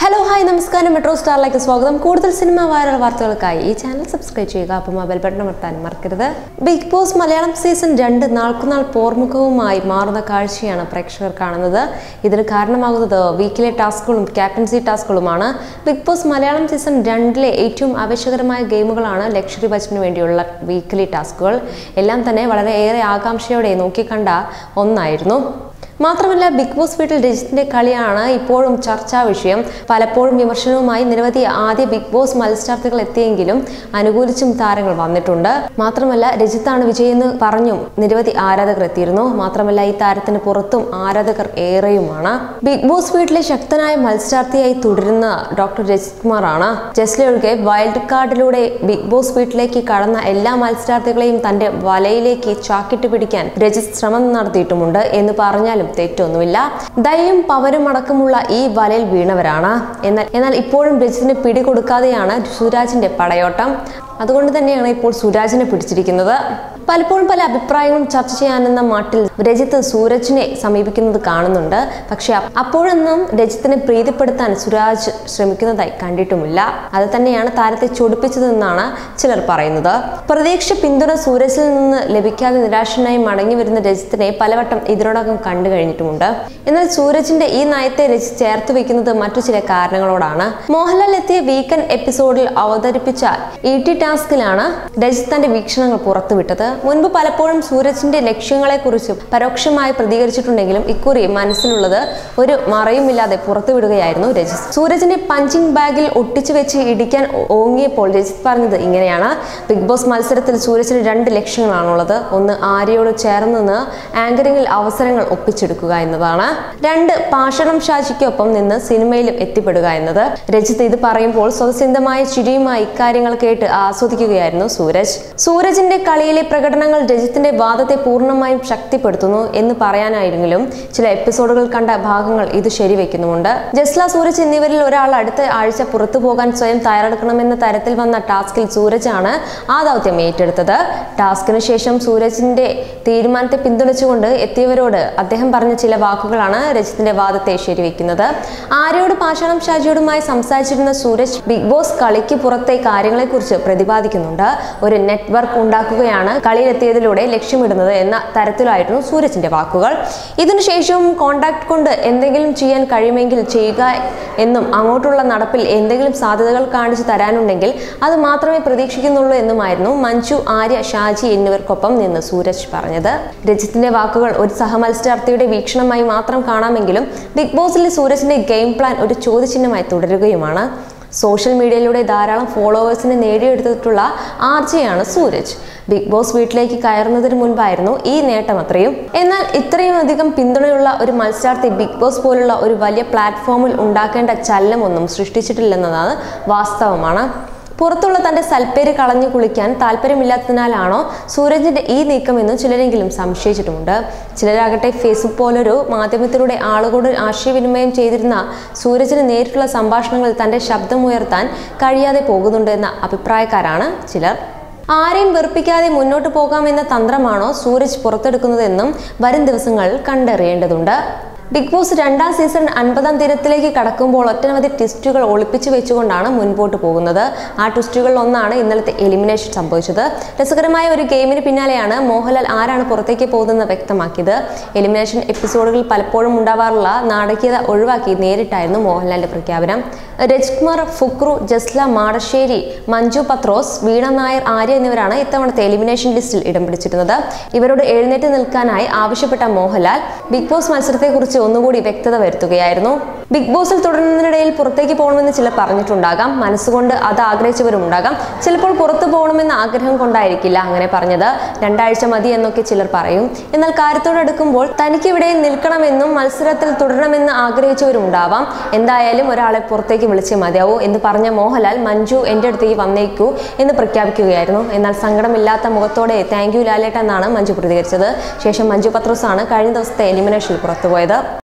hello hi നമസ്കാരം metro സ്റ്റാറിലേക്ക് സ്വാഗതം കൂടുതൽ സിനിമ വൈറൽ വാർത്തകൾക്കായി ഈ ചാനൽ സബ്സ്ക്രൈബ് ചെയ്യുക അപ്പം മൊബൈൽ ബട്ടൺ അമർത്താൻ മറക്കരുത് ബിഗ് ബോസ് മലയാളം സീസൺ രണ്ട് നാൾക്കുനാൾ പോർമുഖവുമായി മാറുന്ന കാഴ്ചയാണ് പ്രേക്ഷകർ കാണുന്നത് ഇതിന് കാരണമാകുന്നത് വീക്കിലെ ടാസ്കുകളും ക്യാപ്റ്റൻസി ടാസ്കുകളുമാണ് ബിഗ് ബോസ് മലയാളം സീസൺ രണ്ടിലെ ഏറ്റവും ആവേശകരമായ ഗെയിമുകളാണ് ലക്ഷറി ബജറ്റിന് വേണ്ടിയുള്ള വീക്കിലി ടാസ്കുകൾ എല്ലാം തന്നെ വളരെ ഏറെ ആകാംക്ഷയോടെ നോക്കിക്കണ്ട ഒന്നായിരുന്നു മാത്രമല്ല ബിഗ് ബോസ് വീട്ടിൽ രജിത്തിന്റെ കളിയാണ് ഇപ്പോഴും ചർച്ചാ വിഷയം പലപ്പോഴും വിമർശനവുമായി നിരവധി ആദ്യ ബിഗ് ബോസ് മത്സരാർത്ഥികൾ എത്തിയെങ്കിലും അനുകൂലിച്ചും താരങ്ങൾ വന്നിട്ടുണ്ട് മാത്രമല്ല രജിത്താണ് വിജയെന്ന് പറഞ്ഞും നിരവധി ആരാധകർ എത്തിയിരുന്നു മാത്രമല്ല ഈ താരത്തിന് പുറത്തും ആരാധകർ ഏറെയുമാണ് ബിഗ് ബോസ് വീട്ടിലെ ശക്തനായ മത്സരാർത്ഥിയായി തുടരുന്ന ഡോക്ടർ രജിത് കുമാറാണ് ജസ്ലി ഒഴികെ വൈൽഡ് കാർഡിലൂടെ ബിഗ് ബോസ് വീട്ടിലേക്ക് കടന്ന എല്ലാ മത്സരാർത്ഥികളെയും തന്റെ വലയിലേക്ക് ചാക്കിട്ട് പിടിക്കാൻ രജിത് ശ്രമം നടത്തിയിട്ടുമുണ്ട് എന്ന് പറഞ്ഞാലും തെറ്റൊന്നുമില്ല ദയും പവരും അടക്കമുള്ള ഈ വലയിൽ വീണവരാണ് എന്നാൽ എന്നാൽ ഇപ്പോഴും രജിത്തിന് പിടികൊടുക്കാതെയാണ് സുരാജിന്റെ പടയോട്ടം അതുകൊണ്ട് തന്നെയാണ് ഇപ്പോൾ സുരാജിനെ പിടിച്ചിരിക്കുന്നത് പലപ്പോഴും പല അഭിപ്രായങ്ങളും ചർച്ച ചെയ്യാനെന്ന മട്ടിൽ രജിത്ത് സൂരജിനെ സമീപിക്കുന്നത് കാണുന്നുണ്ട് പക്ഷെ അ- അപ്പോഴൊന്നും രജിത്തിനെ പ്രീതിപ്പെടുത്താൻ സുരാജ് ശ്രമിക്കുന്നതായി കണ്ടിട്ടുമില്ല അത് തന്നെയാണ് താരത്തെ ചൊടിപ്പിച്ചതെന്നാണ് ചിലർ പറയുന്നത് പ്രതീക്ഷ പിന്തുണ സൂരജിൽ നിന്ന് ലഭിക്കാതെ നിരാശനായി മടങ്ങി വരുന്ന രജിത്തിനെ പലവട്ടം ഇതിനോടകം കണ്ടു കഴിഞ്ഞിട്ടുമുണ്ട് എന്നാൽ സൂരജിന്റെ ഈ നയത്തെ രജിത്ത് ചേർത്ത് വെക്കുന്നത് മറ്റു ചില കാരണങ്ങളോടാണ് മോഹൻലാൽ എത്തിയ വീക്കെൻഡ് എപ്പിസോഡിൽ അവതരിപ്പിച്ച ഇ ടി ടാസ്കിലാണ് രജിത്ത് തന്റെ വീക്ഷണങ്ങൾ പുറത്തുവിട്ടത് മുൻപ് പലപ്പോഴും സൂരജിന്റെ ലക്ഷ്യങ്ങളെക്കുറിച്ച് പരോക്ഷമായി പ്രതികരിച്ചിട്ടുണ്ടെങ്കിലും ഇക്കുറി മനസ്സിലുള്ളത് ഒരു മറയുമില്ലാതെ പുറത്തുവിടുകയായിരുന്നു രജിത്ത് സൂരജിന്റെ പഞ്ചിങ് ബാഗിൽ ഒട്ടിച്ചു വെച്ച് ഇടിക്കാൻ ഓങ്ങിയപ്പോൾ രജിത്ത് പറഞ്ഞത് ഇങ്ങനെയാണ് ബിഗ് ബോസ് മത്സരത്തിൽ സൂരജിന് രണ്ട് ലക്ഷ്യങ്ങളാണുള്ളത് ഒന്ന് ആര്യയോട് ചേർന്ന് നിന്ന് ആങ്കറിംഗിൽ അവസരങ്ങൾ ഒപ്പിച്ചെടുക്കുക എന്നതാണ് രണ്ട് പാഷണം ഷാജിക്കൊപ്പം നിന്ന് സിനിമയിലും എത്തിപ്പെടുക എന്നത് രജിത്ത് ഇത് പറയുമ്പോൾ സ്വതസിദ്ധമായ ചിരിയുമായി ഇക്കാര്യങ്ങൾ കേട്ട് ആസ്വദിക്കുകയായിരുന്നു സൂരജ് സൂരജിന്റെ കളിയിലെ പ്രകടനങ്ങൾ രജിത്തിന്റെ വാദത്തെ പൂർണ്ണമായും ശക്തിപ്പെടുത്തുന്നു എന്ന് പറയാനായിരുന്നെങ്കിലും ചില എപ്പിസോഡുകൾ കണ്ട ഭാഗങ്ങൾ ഇത് ശരിവെക്കുന്നുമുണ്ട് ജസ്ല സൂരജ് എന്നിവരിൽ ഒരാൾ അടുത്ത ആഴ്ച പുറത്തു പോകാൻ സ്വയം തയ്യാറെടുക്കണമെന്ന തരത്തിൽ വന്ന ടാസ്കിൽ സൂരജാണ് ആ ദൗത്യം ഏറ്റെടുത്തത് ടാസ്കിന് ശേഷം സൂരജിന്റെ തീരുമാനത്തെ പിന്തുണച്ചുകൊണ്ട് എത്തിയവരോട് അദ്ദേഹം പറഞ്ഞ ചില വാക്കുകളാണ് രജിത്തിന്റെ വാദത്തെ ശരിവെക്കുന്നത് ആര്യോട് പാഷാണം ഷാജിയോടുമായി സംസാരിച്ചിരുന്ന സൂരജ് ബിഗ് ബോസ് കളിക്ക് പുറത്തെ കാര്യങ്ങളെക്കുറിച്ച് പ്രതിപാദിക്കുന്നുണ്ട് ഒരു നെറ്റ്വർക്ക് ഉണ്ടാക്കുകയാണ് കളിയിലെത്തിയതിലൂടെ ലക്ഷ്യമിടുന്നത് എന്ന തരത്തിലായിരുന്നു സൂരജിന്റെ വാക്കുകൾ ഇതിനുശേഷവും കോണ്ടാക്ട് കൊണ്ട് എന്തെങ്കിലും ചെയ്യാൻ കഴിയുമെങ്കിൽ ചെയ്യുക എന്നും അങ്ങോട്ടുള്ള നടപ്പിൽ എന്തെങ്കിലും സാധ്യതകൾ കാണിച്ചു തരാനുണ്ടെങ്കിൽ അത് മാത്രമേ പ്രതീക്ഷിക്കുന്നുള്ളൂ എന്നുമായിരുന്നു മഞ്ജു ആര്യ ഷാജി എന്നിവർക്കൊപ്പം നിന്ന് സൂരജ് പറഞ്ഞത് രജിത്തിന്റെ വാക്കുകൾ ഒരു സഹമത്സരാർത്ഥിയുടെ വീക്ഷണമായി മാത്രം കാണാമെങ്കിലും ബിഗ് ബോസിലെ സൂരജിന്റെ ഗെയിം പ്ലാൻ ഒരു ചോദ്യചിഹ്നമായി തുടരുകയുമാണ് സോഷ്യൽ മീഡിയയിലൂടെ ധാരാളം ഫോളോവേഴ്സിനെ നേടിയെടുത്തിട്ടുള്ള ആർജയാണ് സൂരജ് ബിഗ് ബോസ് വീട്ടിലേക്ക് കയറുന്നതിന് മുൻപായിരുന്നു ഈ നേട്ടം അത്രയും എന്നാൽ ഇത്രയും അധികം പിന്തുണയുള്ള ഒരു മത്സരാർത്ഥി ബിഗ് ബോസ് പോലുള്ള ഒരു വലിയ പ്ലാറ്റ്ഫോമിൽ ഉണ്ടാക്കേണ്ട ചലനമൊന്നും സൃഷ്ടിച്ചിട്ടില്ലെന്നതാണ് വാസ്തവമാണ് പുറത്തുള്ള തന്റെ സൽപ്പേര് കളഞ്ഞു കുളിക്കാൻ താല്പര്യമില്ലാത്തതിനാലാണോ സൂരജിന്റെ ഈ നീക്കമെന്നും ചിലരെങ്കിലും സംശയിച്ചിട്ടുമുണ്ട് ചിലരാകട്ടെ ഫേസ്ബുക്ക് പോലൊരു മാധ്യമത്തിലൂടെ ആളുകളോട് ആശയവിനിമയം ചെയ്തിരുന്ന സൂരജിന് നേരിട്ടുള്ള സംഭാഷണങ്ങളിൽ തന്റെ ശബ്ദമുയർത്താൻ കഴിയാതെ പോകുന്നുണ്ട് എന്ന അഭിപ്രായക്കാരാണ് ചിലർ ആരെയും വെറുപ്പിക്കാതെ മുന്നോട്ട് പോകാമെന്ന തന്ത്രമാണോ സൂരജ് പുറത്തെടുക്കുന്നതെന്നും വരും ദിവസങ്ങളിൽ കണ്ടറിയേണ്ടതുണ്ട് ബിഗ് ബോസ് രണ്ടാം സീസൺ അൻപതാം ദിനത്തിലേക്ക് കടക്കുമ്പോൾ ഒട്ടനവധി ട്വിസ്റ്റുകൾ ഒളിപ്പിച്ചു വെച്ചുകൊണ്ടാണ് മുൻപോട്ട് പോകുന്നത് ആ ട്വിസ്റ്റുകളിൽ ഒന്നാണ് ഇന്നലത്തെ എലിമിനേഷൻ സംഭവിച്ചത് രസകരമായ ഒരു ഗെയിമിന് പിന്നാലെയാണ് മോഹൻലാൽ ആരാണ് പുറത്തേക്ക് പോകുന്നതെന്ന് വ്യക്തമാക്കിയത് എലിമിനേഷൻ എപ്പിസോഡുകളിൽ പലപ്പോഴും ഉണ്ടാവാറുള്ള നാടകീയത ഒഴിവാക്കി നേരിട്ടായിരുന്നു മോഹൻലാലിന്റെ പ്രഖ്യാപനം രജ്കുമാർ ഫുക്രു ജസ്ല മാടശ്ശേരി മഞ്ജു പത്രോസ് വീണ നായർ ആര്യ എന്നിവരാണ് ഇത്തവണത്തെ എലിമിനേഷൻ ലിസ്റ്റിൽ ഇടം പിടിച്ചിരുന്നത് ഇവരോട് എഴുന്നേറ്റ് നിൽക്കാനായി ആവശ്യപ്പെട്ട മോഹൻലാൽ ബിഗ് ബോസ് മത്സരത്തെക്കുറിച്ച് ഒന്നുകൂടി വ്യക്തത വരുത്തുകയായിരുന്നു ബിഗ് ബോസിൽ തുടരുന്നതിനിടയിൽ പുറത്തേക്ക് പോകണമെന്ന് ചിലർ പറഞ്ഞിട്ടുണ്ടാകാം മനസ്സുകൊണ്ട് അത് ആഗ്രഹിച്ചവരുമുണ്ടാകാം ചിലപ്പോൾ പുറത്തു പോകണമെന്ന ആഗ്രഹം കൊണ്ടായിരിക്കില്ല അങ്ങനെ പറഞ്ഞത് രണ്ടാഴ്ച മതി എന്നൊക്കെ ചിലർ പറയും എന്നാൽ കാര്യത്തോടെടുക്കുമ്പോൾ തനിക്ക് ഇവിടെ നിൽക്കണമെന്നും മത്സരത്തിൽ തുടരണമെന്ന് ആഗ്രഹിച്ചവരുണ്ടാവാം എന്തായാലും ഒരാളെ പുറത്തേക്ക് വിളിച്ചേ മതിയാവൂ എന്ന് പറഞ്ഞ മോഹൻലാൽ മഞ്ജു എൻ്റെ അടുത്തേക്ക് വന്നേക്കൂ എന്ന് പ്രഖ്യാപിക്കുകയായിരുന്നു എന്നാൽ സങ്കടമില്ലാത്ത മുഖത്തോടെ താങ്ക് യു ലാലേട്ട എന്നാണ് മഞ്ജു പ്രതികരിച്ചത് ശേഷം മഞ്ജു പത്രോസാണ് കഴിഞ്ഞ ദിവസത്തെ എലിമിനേഷനിൽ പുറത്തുപോയത്